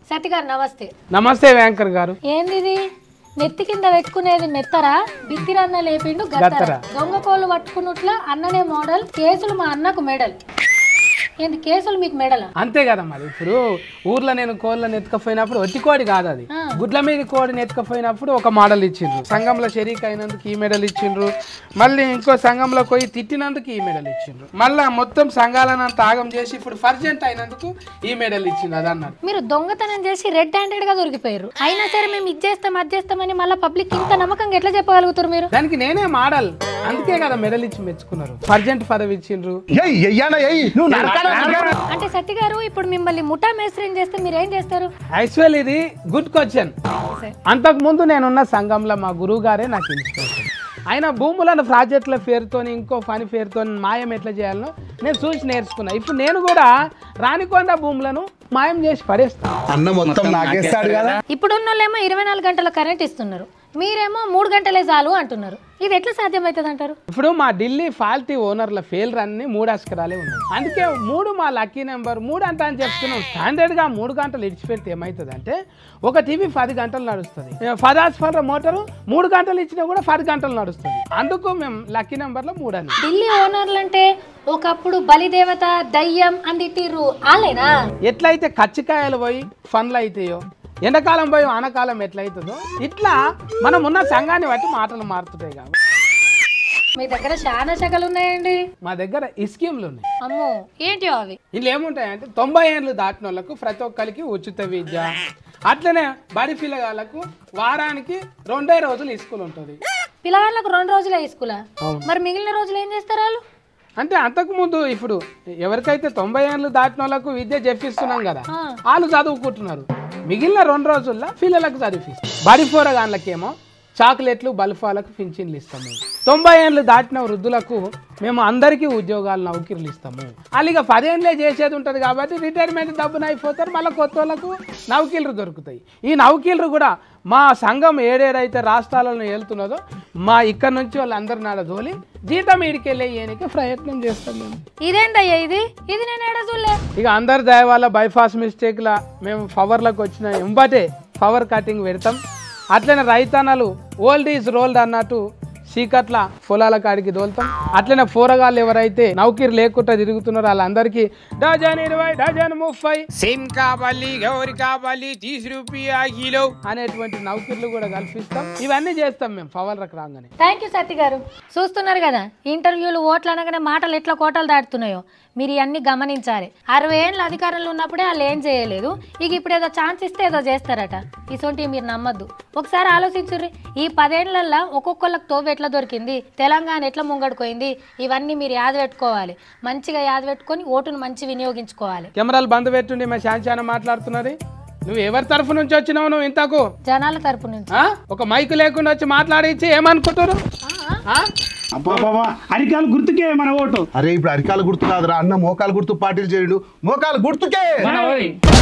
సత్య గారు నమస్తే నమస్తే వ్యాంకర్ గారు ఏంది ఇది నెత్తి కింద పెట్టుకునేది మెత్తరా బిత్తిరన్న లేపిండు గత్తరా గత్తరా. దొంగ కోళ్ళు పట్టుకున్నట్ల అన్ననే మోడల్ కేసులు మా అన్నకు మెడల్ ఏంది కేసులు మీకు మెడల్ అంతే కదా మరి ఇప్పుడు ఊర్లో నేను కోళ్ళని ఎత్తుకపోయినప్పుడు ఒట్టి కోడి కాదు అది ఆ. గుడ్ల మీద కోడిని ఎత్తుకపోయినప్పుడు ఒక మోడల్ ఇచ్చిండ్రు సంఘంలో షరీక్ అయినందుకు ఈ మెడల్ ఇచ్చిండ్రు మళ్ళీ ఇంకో సంఘంలో పోయి తిట్టినందుకు ఈ మెడల్ ఇచ్చిండ్రు మళ్ళీ మొత్తం సంఘాలను అంత ఆగం చేసి ఇప్పుడు ఫర్జెంట్ అయినందుకు ఈ మెడల్ ఇచ్చిండ్రు అది అన్నారు మీరు దొంగతనం చేసి రెడ్ హ్యాండెడ్ గా దొరికిపోయారు అయినా సరే మేము ఇది చేస్తాం అది చేస్తామని మళ్ళీ పబ్లిక్ ఇంత నమ్మకంగా ఎట్లా చెప్పగలుగుతారు మీరు దానికి నేనే మోడల్ అందుకే కదా మెడల్ ఇచ్చి మెచ్చుకున్నారు ఫర్జెంట్ పదవి ఇచ్చిండ్రు ఎయ్ ఎయ్యానా ఎయ్ నువ్వు నరకాలా నరకాలా? అంటే సత్య గారు ఇప్పుడు మిమ్మల్ని ముఠా మేస్త్రిని చేస్తే మీరు ఏం చేస్తారు యాక్చువల్ ఇది గుడ్ క్వశ్చన్ అంతకు ముందు నేనున్న సంఘంలో మా గురువు గారే నాకు ఇన్స్పిరేషన్ ఆయన భూములను ప్రాజెక్టుల పేరుతోని ఇంకో పని పేరుతో మాయం ఎట్లా చేయాలనో నేను చూసి నేర్చుకున్నా ఇప్పుడు నేను కూడా రానికొండ భూములను మాయం చేసి పడేస్తాను అన్న మొత్తం నాకేస్తాడు కదా ఇప్పుడున్న వాళ్ళేమో ఇరవై నాలుగు గంటల కరెంట్ ఇస్తున్నారు మీరేమో మూడు గంటలే చాలు అంటున్నారు ఇది ఎట్లా సాధ్యమవుతుంది అంటారు ఇప్పుడు మా ఢిల్లీ ఫాల్టీ ఓనర్ల ఫెయిల్ అన్ని మూడు అస్కరాలే ఉన్నాయి అందుకే మూడు మా లక్కీ నెంబర్ మూడు అంట అని చెప్తున్నాం స్టాండర్డ్ గా మూడు గంటలు ఇడిచిపెడితే ఏమవుతుంది అంటే ఒక టీవీ పది గంటలు నడుస్తుంది ఫదాస్ఫర్ మోటారు మూడు గంటలు ఇచ్చినా కూడా పది గంటలు నడుస్తుంది అందుకు మేము లక్కీ నెంబర్లో మూడు అని ఢిల్లీ ఓనర్లు అంటే ఒకప్పుడు బలిదేవత దయ్యం అని తిట్టిర్రు ఆలేనా ఎట్లయితే కచ్చికాయలు పోయి ఫన్లు అవుతాయో ఎండాకాలం పోయి ఆనకాలం ఎట్లయితుందో ఇట్లా మనం ఉన్న సంఘాన్ని బట్టి మాటలు మారుతుంటాయి కాబట్టి మీ దగ్గర చాలా శకలు ఉన్నాయండి మా దగ్గర ఈ స్కీమ్లు ఉన్నాయి అమ్మో ఏంటి అవి ఇందులో ఏముంటాయంటే తొంభై ఏళ్ళు దాటిన వాళ్ళకు ప్రతి ఒక్కరికి ఉచిత విద్య అట్లనే బడి పిల్లగాళ్ళకు వారానికి రెండే రోజులు స్కూల్ ఉంటుంది పిల్లగాళ్ళకు రెండు రోజులే స్కూలా అవును. మరి మిగిలిన రోజులు ఏం చేస్తారు వాళ్ళు అంటే అంతకుముందు ఇప్పుడు ఎవరికైతే తొంభై ఏళ్ళు దాటిన వాళ్ళకు విద్య చెప్పిస్తున్నాం కదా ఆ. వాళ్ళు చదువుకుంటున్నారు మిగిలిన రెండు రోజుల్లో పిల్లలకు చదివిస్తాం బడి పోరగాళ్ళకేమో చాక్లెట్లు బల్ఫాలకు పింఛన్లు ఇస్తాము తొంభై ఏళ్ళు దాటిన వృద్ధులకు మేము అందరికీ ఉద్యోగాలు నౌకరీలు ఇస్తాము వాళ్ళు ఇక పదేళ్ళే చేసేది ఉంటుంది కాబట్టి రిటైర్మెంట్ డబ్బున అయిపోతారు మళ్ళీ కొత్త వాళ్ళకు నౌకీలు దొరుకుతాయి ఈ నౌకీలు కూడా మా సంఘం ఏడేడైతే రాష్ట్రాలను వెళ్తున్నదో మా ఇక్కడ నుంచి వాళ్ళందరి నాడ తోలి జీతం ఈడికెళ్ళే ఏనికి ప్రయత్నం చేస్తాం మేము ఇదేందయ్యా ఇది ఇది నేను ఏడా చూడలే ఇక అందరి దయ వల్ల బైపాస్ మిస్టేక్లా మేము పవర్లకు వచ్చిన ఎంబటే పవర్ కటింగ్ పెడతాం అట్లనే రైతన్నలు ఓల్డ్ ఈజ్ రోల్డ్ అన్నట్టు చీకట్ల పొలాల కాడికి దోలుతాం అట్లనే పోరగాళ్ళు ఎవరైతే నౌకీరు లేకుండా తిరుగుతున్నారో వాళ్ళందరికీ డజన్ ఇరవై డజన్ ముప్పై సేమ్ కావాలి గౌరి కావాలి తీసి రూపాయ కిలో అనేటువంటి నౌకీర్లు కూడా కల్పిస్తాం ఇవన్నీ చేస్తాం మేము పవర్లకు రాగానే థ్యాంక్ యూ సత్య గారు చూస్తున్నారు కదా ఇంటర్వ్యూలు ఓట్లు అనగానే మాటలు ఎట్లా కోటలు దాటుతున్నాయో మీరు ఇవన్నీ గమనించాలి అరవై ఏళ్ళ అధికారంలో ఉన్నప్పుడే వాళ్ళు ఏం చేయలేదు ఇక ఇప్పుడు ఏదో ఛాన్స్ ఇస్తే ఏదో చేస్తారట ఇసొంటివి మీరు నమ్మద్దు ఒకసారి ఆలోచించుర్రి ఈ పదేళ్లలో ఒక్కొక్కళ్ళకి తోవ ఎట్లా దొరికింది తెలంగాణ ఎట్లా ముంగడుకోయింది ఇవన్నీ మీరు యాద పెట్టుకోవాలి మంచిగా యాద పెట్టుకొని ఓటును మంచి వినియోగించుకోవాలి కెమెరాలు బంద్ పెట్టుండి మా శాంచాన మాట్లాడుతున్నది నువ్వు ఎవరి తరఫు నుంచి వచ్చినావు నువ్వు ఇంతకు జనాల తరపు నుంచి ఆ? ఒక మైక్ లేకుండా వచ్చి మాట్లాడించి ఏమనుకుంటారు ఆ? అబ్బా బాబా అరికాలు గుర్తుకే మన ఓటు అరే ఇప్పుడు అరికాలు గుర్తు కాదురా అన్న మోకాలు గుర్తు పార్టీలు చేయండు మోకాలు గుర్తుకే మన ఓయ్.